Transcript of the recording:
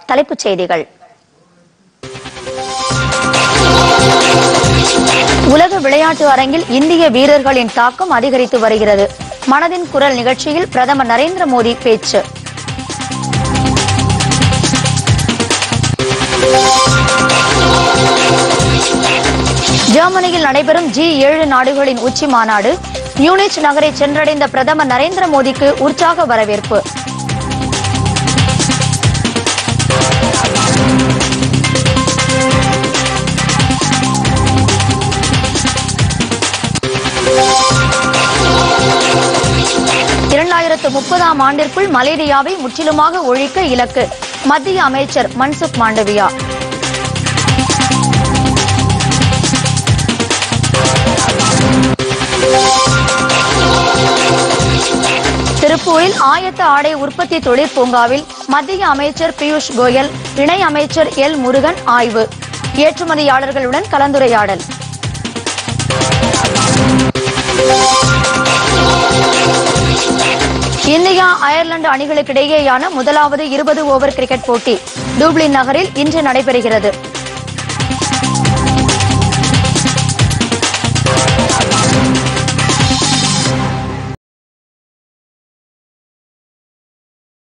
தலைப்புச் செய்திகள் உலக விளையாட்டு அரங்கில் இந்திய வீரர்களின் தாக்கம் அதிகரித்து வருகிறது மனதின் குரல் நிகழ்ச்சியில் பிரதமர் நரேந்திர மோடி பேச்சு ஜெர்மனியில் நடைபெறும் ஜி ஏழு நாடுகளின் உச்சி மாநாடு மியூனிச் நகரை சென்றடைந்த பிரதமர் நரேந்திர மோடிக்கு உற்சாக வரவேற்பு இரண்டாயிரத்து முப்பதாம் ஆண்டிற்குள் மலேரியாவை முற்றிலுமாக ஒழிக்க இலக்கு மத்திய அமைச்சர் மன்சுக் மாண்டவியா திருப்பூரில் ஆயத்த ஆடை உற்பத்தி தொழிற் பூங்காவில் மத்திய அமைச்சர் பியூஷ் கோயல் இணை அமைச்சர் எல் முருகன் ஆய்வு ஏற்றுமதியாளர்களுடன் கலந்துரையாடல் இந்தியா அயர்லாந்து அணிகளுக்கிடையேயான முதலாவது இருபது ஓவர் கிரிக்கெட் போட்டி டூப்ளின் நகரில் இன்று நடைபெறுகிறது